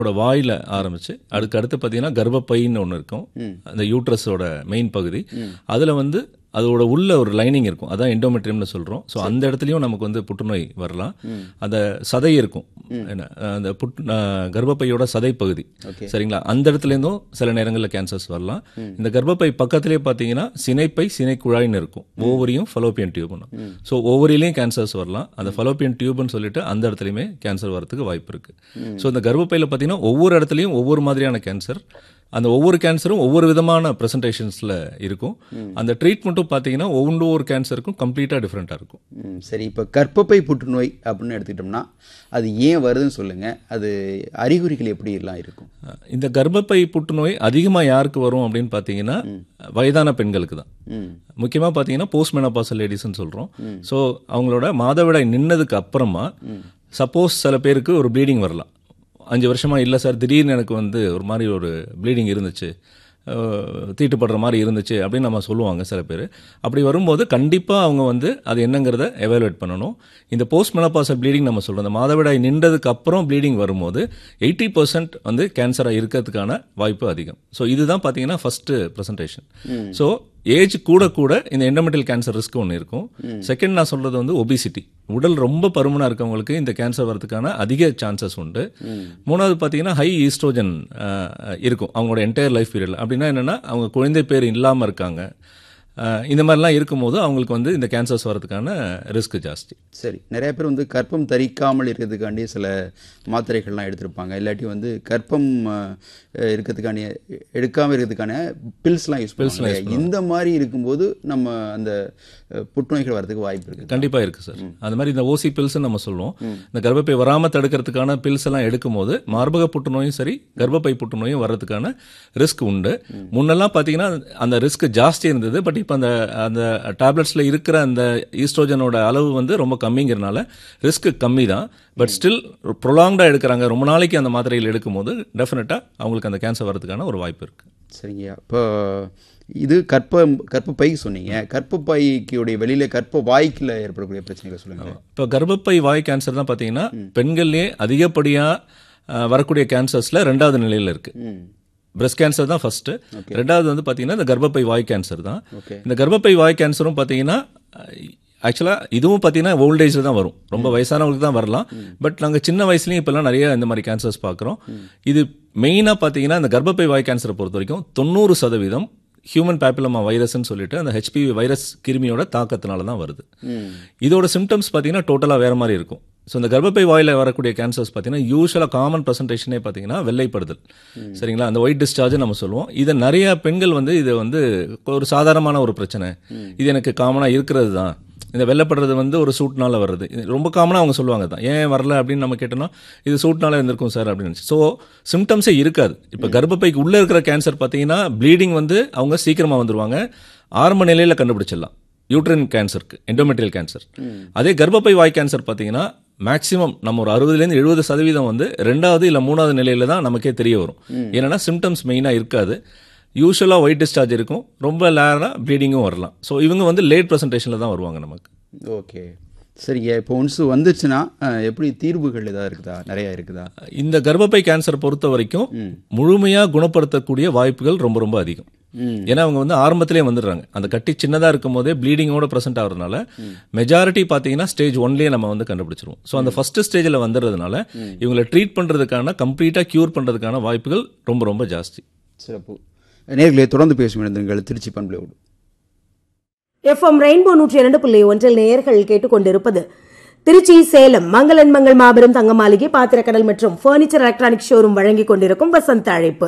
ஓட வாயில ஆரம்பிச்சு அதுக்கு அடுத்து பார்த்தீங்கன்னா கர்ப்பப்பைன்னு ஒன்று இருக்கும் அந்த யூட்ரஸோட மெயின் பகுதி அதில் வந்து அதோட உள்ள ஒரு லைனிங் இருக்கும் அதான் எண்டோமெட்ரியம்னு சொல்றோம் ஸோ அந்த இடத்துலையும் நமக்கு வந்து புற்றுநோய் வரலாம் அந்த சதை இருக்கும் என்ன அந்த புட் அஹ், கர்ப்பப்பையோட சதை பகுதி சரிங்களா அந்த இடத்துல இருந்தும் சில நேரங்களில் கேன்சர்ஸ் வரலாம் இந்த கர்ப்பப்பை பக்கத்திலே பார்த்தீங்கன்னா சினைப்பை சினைக்குழாய்னு இருக்கும் ஓவரியும் ஃபலோப்பியன் டியூப்னு ஸோ ஓவரிலையும் கேன்சர்ஸ் வரலாம் அந்த ஃபலோப்பியன் டியூப்னு சொல்லிட்டு அந்த இடத்துலையுமே கேன்சர் வரதுக்கு வாய்ப்பு இருக்கு ஸோ இந்த கர்ப்பப்பையில் பார்த்தீங்கன்னா ஒவ்வொரு இடத்துலையும் ஒவ்வொரு மாதிரியான கேன்சர் அந்த ஒவ்வொரு கேன்சரும் ஒவ்வொரு விதமான ப்ரெசன்டேஷன்ஸில் இருக்கும் அந்த ட்ரீட்மெண்ட்டும் பார்த்தீங்கன்னா ஒவ்வொரு கேன்சருக்கும் கம்ப்ளீட்டாக டிஃப்ரெண்ட்டாக இருக்கும் ம், சரி இப்போ கர்ப்பப்பை புற்றுநோய் அப்படின்னு எடுத்துக்கிட்டோம்னா அது ஏன் வருதுன்னு சொல்லுங்க அது அறிகுறிகள் எப்படி எல்லாம் இருக்கும் இந்த கர்ப்பப்பை புற்றுநோய் அதிகமாக யாருக்கு வரும் அப்படின்னு பார்த்தீங்கன்னா வயதான பெண்களுக்கு தான் ம் முக்கியமாக பார்த்தீங்கன்னா போஸ்ட் மெனபாசல் லேடிஸ்ன்னு சொல்கிறோம் ஸோ அவங்களோட மாதவிடாய் நின்னதுக்கு அப்புறமா சப்போஸ் சில பேருக்கு ஒரு ப்ளீடிங் வரலாம் அஞ்சு வருஷமா இல்லை சார் திடீர்னு எனக்கு வந்து ஒரு மாதிரி ஒரு ப்ளீடிங் இருந்துச்சு அஹ், தீட்டுப்படுற மாதிரி இருந்துச்சு அப்படின்னு நம்ம சொல்லுவாங்க சில பேர் அப்படி வரும்போது கண்டிப்பாக அவங்க வந்து அது என்னங்கிறத எவாலுவேட் பண்ணணும் இந்த போஸ்ட் மெனபாசல் ப்ளீடிங் நம்ம சொல்கிறோம் இந்த மாதவிடாய் நின்றதுக்கு அப்புறம் ப்ளீடிங் வரும்போது எயிட்டி பர்சன்ட் வந்து கேன்சராக இருக்கிறதுக்கான வாய்ப்பு அதிகம் ஸோ இதுதான் பார்த்தீங்கன்னா ஃபர்ஸ்ட் ப்ரெசன்டேஷன் ஸோ ஏஜ் கூட கூட இந்த எண்டோமெட்டல் கேன்சர் ரிஸ்க் ஒன்று இருக்கும் செகண்ட் நான் சொல்றது வந்து ஒபிசிட்டி உடல் ரொம்ப பருமனா இருக்கவங்களுக்கு இந்த கேன்சர் வரதுக்கான அதிக சான்சஸ் உண்டு மூணாவது பார்த்தீங்கன்னா ஹை ஈஸ்ட்ரோஜன் இருக்கும் அவங்களோட என்டையர் லைஃப் பீரியட்ல அப்படின்னா என்னன்னா அவங்க குழந்தை பேர் இல்லாமல் இருக்காங்க அஹ், இந்த மாதிரிலாம் இருக்கும்போது அவங்களுக்கு வந்து இந்த கேன்சர்ஸ் வரதுக்கான ரிஸ்க் ஜாஸ்தி சரி நிறைய பேர் வந்து கர்ப்பம் தரிக்காமல் இருக்கிறதுக்காண்டி சில மாத்திரைகள்லாம் எடுத்திருப்பாங்க இல்லாட்டி வந்து கர்ப்பம் அஹ், இருக்கிறதுக்கான எடுக்காமல் இருக்கிறதுக்கான பில்ஸ்லாம் யூஸ் பண்ணுவாங்க இந்த மாதிரி இருக்கும்போது நம்ம அந்த அஹ், புற்றுநோய்கள் வரதுக்கு வாய்ப்பு இருக்குது கண்டிப்பா இருக்கு சார் அந்த மாதிரி இந்த ஓசி பில்ஸ் நம்ம சொல்லுவோம் இந்த கர்ப்பப்பை வராம தடுக்கிறதுக்கான பில்ஸ் எல்லாம் எடுக்கும்போது மார்பக புற்றுநோயும் சரி கர்ப்பப்பை புற்றுநோயும் வர்றதுக்கான ரிஸ்க் உண்டு முன்னெல்லாம் பாத்தீங்கன்னா அந்த ரிஸ்க் ஜாஸ்தி இருந்தது பட் இப்போ அந்த அந்த டேப்லெட்ஸ்ல இருக்கிற அந்த ஈஸ்ட்ரோஜனோட அளவு வந்து ரொம்ப கம்மிங்கிறனால ரிஸ்க் கம்மி தான் பட் ஸ்டில் ப்ரொலாங்டா எடுக்கிறாங்க ரொம்ப நாளைக்கு அந்த மாத்திரைகள் எடுக்கும்போது டெஃபினட்டா அவங்களுக்கு அந்த கேன்சர் வரதுக்கான ஒரு வாய்ப்பு இருக்கு சரிங்க இப்போ இது கற்ப கற்பப்பை சொன்னீங்க கற்பப்பைக்குடைய வெளியில கற்ப வாய்க்குள்ள ஏற்படக்கூடிய பிரச்சனைகளை சொல்லுங்க இப்போ கர்ப்பப்பை வாய் கேன்சர் தான் பார்த்தீங்கன்னா பெண்கள்லேயே அதிகப்படியாக வரக்கூடிய கேன்சர்ஸில் ரெண்டாவது நிலையில் இருக்கு ம் பிரஸ்ட் கேன்சர் தான் ஃபர்ஸ்ட் ரெண்டாவது வந்து பார்த்தீங்கன்னா இந்த கர்ப்பப்பை வாய் கேன்சர் தான் ஓகே இந்த கர்ப்பப்பை வாய் கேன்சரும் பார்த்தீங்கன்னா ஆக்சுவலாக இதுவும் பார்த்தீங்கன்னா ஓல்டேஜில் தான் வரும் ரொம்ப வயசானவங்களுக்கு தான் வரலாம் பட் நாங்கள் சின்ன வயசுலையும் இப்போல்லாம் நிறைய இந்த மாதிரி கேன்சர்ஸ் பார்க்குறோம் இது மெயினாக பார்த்தீங்கன்னா இந்த கர்ப்பப்பை வாய் கேன்சரை பொறுத்த வரைக்கும் தொண்ணூறு சதவீதம் ஹியூமன் பேப்பிலமா வைரஸ்னு சொல்லிட்டு அந்த ஹெச்பிவி வைரஸ் கிருமியோட தாக்கத்தினால தான் வருது இதோட சிம்டம்ஸ் பார்த்தீங்கன்னா டோட்டலாக வேற மாதிரி இருக்கும் ஸோ இந்த கர்ப்பப்பை வாயில வரக்கூடிய கேன்சர்ஸ் பார்த்தீங்கன்னா யூஸ்வலாக காமன் ப்ரெசன்டேஷனே பார்த்தீங்கன்னா வெள்ளைப்படுதல் சரிங்களா அந்த ஒயிட் டிஸ்சார்ஜ் நம்ம சொல்லுவோம் இதை நிறைய பெண்கள் வந்து இது வந்து ஒரு சாதாரணமான ஒரு பிரச்சனை இது எனக்கு காமனாக இருக்கிறது தான் இந்த வெள்ளப்படுறது வந்து ஒரு சூட்னால வர்றது இது ரொம்ப காமனாக அவங்க சொல்லுவாங்க தான் ஏன் வரல அப்படின்னு நம்ம கேட்டோம்னா இது சூட்னால இருந்திருக்கும் சார் அப்படின்னு ஸோ சிம்டம்ஸே இருக்காது இப்போ கர்ப்பப்பைக்கு உள்ளே இருக்கிற கேன்சர் பார்த்தீங்கன்னா ப்ளீடிங் வந்து அவங்க சீக்கிரமாக வந்துருவாங்க ஆரம்ப நிலையில் கண்டுபிடிச்சிடலாம் யூட்ரின் கேன்சருக்கு எண்டோமெட்ரியல் கேன்சர் அதே கர்ப்பப்பை வாய் கேன்சர் பார்த்தீங்கன்னா மேக்ஸிமம் நம்ம ஒரு அறுபதுலேருந்து எழுபது சதவீதம் வந்து ரெண்டாவது இல்லை மூணாவது நிலையில தான் நமக்கே தெரிய வரும் ஏன்னா சிம்டம்ஸ் மெயினாக இருக்காது யூஸ்வலாக ஒயிட் டிஸ்சார்ஜ் இருக்கும் ரொம்ப லேராக ப்ளீடிங்கும் வரலாம் ஸோ இவங்க வந்து லேட் ப்ரெசன்டேஷனில் தான் வருவாங்க நமக்கு ஓகே சரிங்க இப்போ ஒன்ஸ் வந்துச்சுன்னா அஹ், எப்படி தீர்வுகள் ஏதாவது இருக்குதா நிறைய இருக்குதா இந்த கர்ப்பப்பை கேன்சர் பொறுத்த வரைக்கும் முழுமையாக குணப்படுத்தக்கூடிய வாய்ப்புகள் ரொம்ப ரொம்ப அதிகம் ஏன்னா அவங்க வந்து ஆரம்பத்திலே வந்துடுறாங்க அந்த கட்டி சின்னதா இருக்கும் போதே ப்ளீடிங்கோட ப்ரெசென்ட் ஆகுறதுனால மெஜாரிட்டி பார்த்தீங்கன்னா ஸ்டேஜ் ஒன்லயே நம்ம வந்து கண்டுபிடிச்சிருவோம் ஸோ அந்த ஃபர்ஸ்ட் ஸ்டேஜில் வந்துடுறதுனால இவங்களை ட்ரீட் பண்றதுக்கான கம்ப்ளீட்டாக கியூர் பண்றதுக்கான வாய்ப்புகள் ரொம்ப ரொம்ப ஜாஸ்தி சிறப்பு நேர்களை தொடர்ந்து பேசும் இணைந்தங்கள் திருச்சி பண்பலையோடு எஃப்எம் ரெயின்போ நூற்றி இரண்டு புள்ளி ஒன்றில் நேயர்கள் கேட்டுக்கொண்டிருப்பது திருச்சி சேலம் மங்களன் மங்கள் மாபெரும் தங்க மாளிகை பாத்திரக்கடல் மற்றும் பர்னிச்சர் எலக்ட்ரானிக் ஷோரூம் வழங்கிக் கொண்டிருக்கும் வசந்த அழைப்பு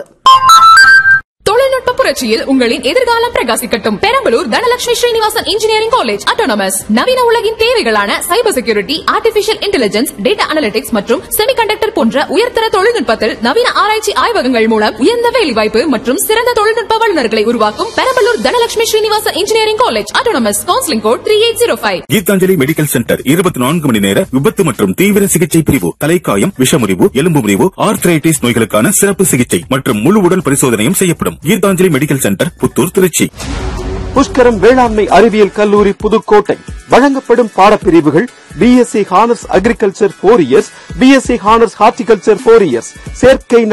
தொழில்நுட்ப புரட்சியில் உங்களின் எதிர்காலம் பிரகாசிக்கட்டும் Perambalur Dhanalakshmi Srinivasan engineering college autonomous நவீன உலகின் தேவைகளான cyber security artificial intelligence data analytics மற்றும் செமிகண்டக்டர் போன்ற உயர்தர தொழில்நுட்பத்தில் நவீன ஆராய்ச்சி ஆய்வகங்கள் மூலம் உயர்ந்த வேலைவாய்ப்பு மற்றும் சிறந்த தொழில்நுட்ப வல்லுநர்களை உருவாக்கும் Perambalur Dhanalakshmi Srinivasan engineering college autonomous counselling code three eight zero five Gitanjali medical centre இருபத்தி நான்கு மணி நேர விபத்து மற்றும் தீவிர சிகிச்சை பிரிவு தலைக்காயம் விஷமுறிவு எலும்பு முறிவு ஆர்த்ரைட்டிஸ் நோய்களுக்கான சிறப்பு சிகிச்சை மற்றும் முழு உடல் பரிசோதனையும் செய்யப்படும் கீதாஞ்சலி மெடிக்கல் சென்டர் புத்தூர் திருச்சி புஷ்கரம் வேளாண்மை அறிவியல் கல்லூரி புதுக்கோட்டை வழங்கப்படும் பாடப்பிரிவுகள் BSc honours agriculture four years BSc honours horticulture four years சேர்க்கை